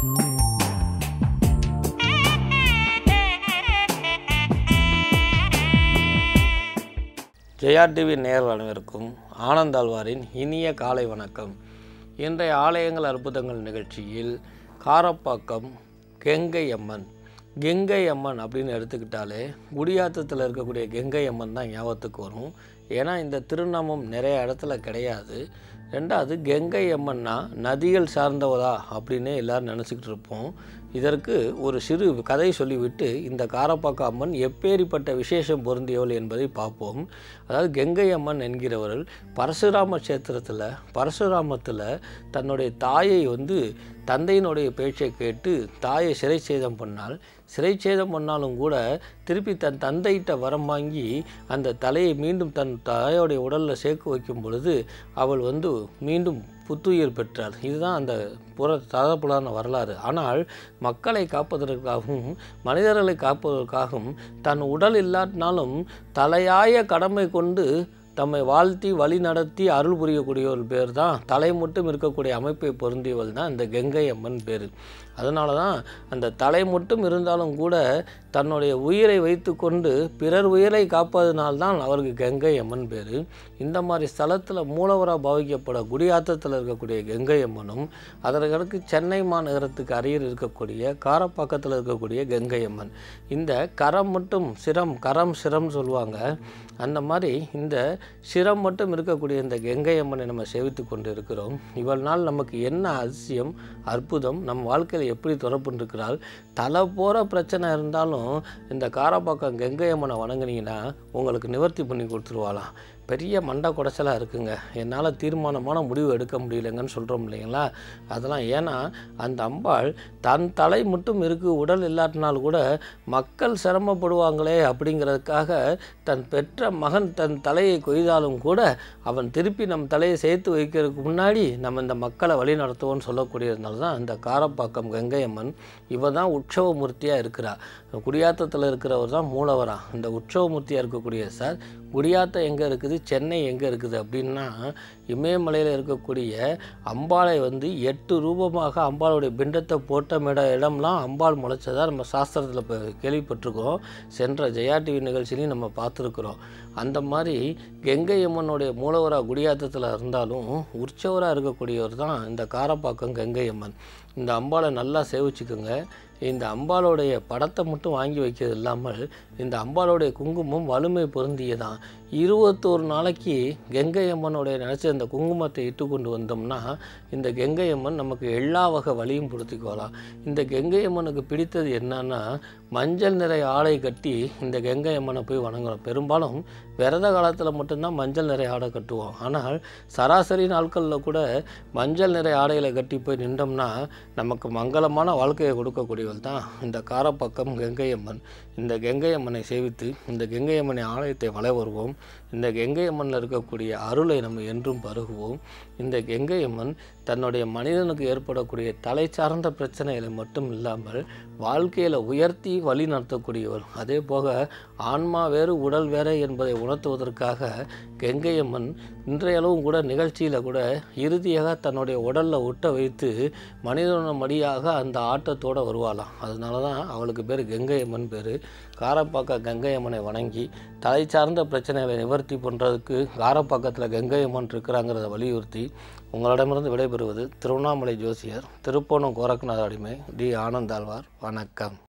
Jaya TV நேயர்கள் அனைவருக்கும் ஆனந்தாழ்வாரின் இனிய காலை வணக்கம் இன்றைய ஆலயங்கள் அற்புதங்கள் நிகழ்ச்சியில் காரப்பாக்கம் கெங்கை அம்மன் கெங்கை அம்மன் அப்படின்னு எடுத்துக்கிட்டாலே குடியாத்தத்தில் இருக்கக்கூடிய கெங்கை அம்மன் தான் ஞாபகத்துக்கு வரும் ஏன்னா இந்த திருநாமம் நிறைய இடத்துல கிடையாது ரெண்டாவது கெங்கை அம்மன்னா நதிகள் சார்ந்தவதா அப்படின்னு எல்லாரும் நினச்சிக்கிட்டு இருப்போம் இதற்கு ஒரு சிறு கதை சொல்லிவிட்டு இந்த காரப்பாக்க அம்மன் எப்பேரிப்பட்ட விசேஷம் பொருந்தியவள் என்பதை பார்ப்போம் அதாவது கெங்கை அம்மன் என்கிறவர்கள் பரசுராம கஷேத்திரத்தில் பரசுராமத்தில் தன்னுடைய தாயை வந்து தந்தையினுடைய பேச்சை கேட்டு தாயை சிறைச்சேதம் பண்ணால் சிறைச்சேதம் பண்ணாலும் கூட திருப்பி தன் தந்தையிட்ட வரம் வாங்கி அந்த தலையை மீண்டும் தன் தாயோடைய உடலில் சேர்க்க வைக்கும் பொழுது அவள் வந்து மீண்டும் புத்துயிர் பெற்றாள் இதுதான் அந்த புற தரப்புலான வரலாறு ஆனால் மக்களை காப்பதற்காகவும் மனிதர்களை காப்பதற்காகவும் தன் உடல் இல்லாட்டினாலும் தலையாய கடமை கொண்டு தம்மை வாழ்த்தி வழி நடத்தி அருள் புரியக்கூடிய ஒரு பேர் தான் தலை மட்டும் இருக்கக்கூடிய அமைப்பை பொருந்தியவள் தான் இந்த கங்கை அம்மன் பேர் அதனால தான் அந்த தலை மட்டும் இருந்தாலும் கூட தன்னுடைய உயிரை வைத்துக்கொண்டு பிறர் உயிரை காப்பதனால்தான் அவருக்கு கங்கை அம்மன் பேர் இந்த மாதிரி ஸ்தலத்தில் மூலவராக பாவிக்கப்பட குடியாத்தத்தில் இருக்கக்கூடிய கங்கை அம்மனும் அதற்கு சென்னை மாநகரத்துக்கு அருகில் இருக்கக்கூடிய காரப்பாக்கத்தில் இருக்கக்கூடிய கங்கை அம்மன் இந்த கரம் மட்டும் சிரம் கரம் சிரம் சொல்லுவாங்க அந்த மாதிரி இந்த சிரம் மட்டும் இருக்கக்கூடிய இந்த கங்கை அம்மனை நம்ம சேவித்து கொண்டு இருக்கிறோம் இவள் நாள் நமக்கு என்ன அதிசயம் அற்புதம் நம் வாழ்க்கையில் எப்படி தொடர்புன்றிருக்கிறாள் தலை போகிற பிரச்சனை இருந்தாலும் இந்த காரப்பாக்கம் கங்கை அம்மனை வணங்குனீங்கன்னா உங்களுக்கு நிவர்த்தி பண்ணி கொடுத்துருவாளாம் பெரிய மண்டை குடைச்சலாக இருக்குங்க என்னால் தீர்மானமான முடிவு எடுக்க முடியலைங்கன்னு சொல்கிறோம் இல்லைங்களா அதெல்லாம் ஏன்னா அந்த அம்பாள் தன் தலை மட்டும் இருக்குது உடல் இல்லாட்டினால் கூட மக்கள் சிரமப்படுவாங்களே அப்படிங்கிறதுக்காக தன் பெற்ற மகன் தன் தலையை கொய்தாலும் கூட அவன் திருப்பி நம் தலையை சேர்த்து வைக்கிறதுக்கு முன்னாடி நம்ம இந்த மக்களை வழி நடத்துவோம்னு சொல்லக்கூடியதுனால தான் இந்த காரப்பாக்கம் கங்கை அம்மன் இவ தான் உற்சவமூர்த்தியாக இருக்கிறா குடியாத்தத்தில் இருக்கிறவர் தான் மூலவரா இந்த உற்சவமூர்த்தியாக இருக்கக்கூடிய சார் குடியாத்தம் எங்கே இருக்குது சென்னை எங்கே இருக்குது அப்படின்னா இமயமலையில் இருக்கக்கூடிய அம்பாளை வந்து எட்டு ரூபமாக அம்பாளுடைய பிண்டத்தை போட்ட இட இடம்லாம் அம்பாள் முளைச்சதாக நம்ம சாஸ்திரத்தில் இப்போ கேள்விப்பட்டிருக்கோம் சென்ற ஜெயா டிவி நிகழ்ச்சியிலையும் நம்ம பார்த்துருக்குறோம் அந்த மாதிரி கெங்கை அம்மனுடைய மூலவராக குடியாத்தத்தில் இருந்தாலும் உற்சவராக இருக்கக்கூடியவர் தான் இந்த காரப்பாக்கம் கங்கை அம்மன் இந்த அம்பாளை நல்லா சேவிச்சுக்கோங்க இந்த அம்பாளுடைய படத்தை மட்டும் வாங்கி வைக்கிறது இல்லாமல் இந்த அம்பாளுடைய குங்குமம் வலிமை பொருந்தியதான் இருபத்தோரு நாளைக்கு கங்கை அம்மனுடைய நினச்ச இந்த குங்குமத்தை இட்டு கொண்டு வந்தோம்னா இந்த கங்கை அம்மன் நமக்கு எல்லா வகை வழியும் பொருத்திக்கோலாம் இந்த கங்கை அம்மனுக்கு பிடித்தது என்னன்னா மஞ்சள் நிறை ஆடை கட்டி இந்த கங்கை அம்மனை போய் வணங்குறோம் பெரும்பாலும் விரத காலத்தில் மட்டும்தான் மஞ்சள் நிறை ஆடை கட்டுவோம் ஆனால் சராசரி நாட்களில் கூட மஞ்சள் நிறை ஆடைகளை கட்டி போய் நின்றோம்னா நமக்கு மங்களமான வாழ்க்கையை கொடுக்கக்கூடியவள் தான் இந்த காரப்பக்கம் கங்கை அம்மன் இந்த கங்கை அம்மனை சேவித்து இந்த கங்கை அம்மனை ஆலயத்தை வள வருவோம் இந்த கங்கை அம்மனில் இருக்கக்கூடிய அருளை நம்ம என்றும் பருகுவோம் இந்த கங்கை அம்மன் தன்னுடைய மனிதனுக்கு ஏற்படக்கூடிய தலை சார்ந்த பிரச்சனைகளை மட்டும் இல்லாமல் வாழ்க்கையில் உயர்த்தி வழி நடத்தக்கூடியவர் அதே போக ஆன்மா வேறு உடல் வேறு என்பதை உணர்த்துவதற்காக கெங்கையம்மன் இன்றையளவும் கூட நிகழ்ச்சியில் கூட இறுதியாக தன்னுடைய உடலில் ஒட்ட வைத்து மனிதன மடியாக அந்த ஆட்டத்தோடு வருவாளாம் அதனால தான் அவளுக்கு பேர் கங்கையம்மன் பேர் காரப்பாக்க கங்கையம்மனை வணங்கி தலை சார்ந்த பிரச்சனைகளை நிவர்த்தி பண்ணுறதுக்கு காரப்பாக்கத்தில் கங்கையம்மன் இருக்கிறாங்கிறத வலியுறுத்தி உங்களிடமிருந்து விடைபெறுவது திருவண்ணாமலை ஜோசியர் திருப்போணம் கோரக்நாத அடிமை டி ஆனந்தாழ்வார் வணக்கம்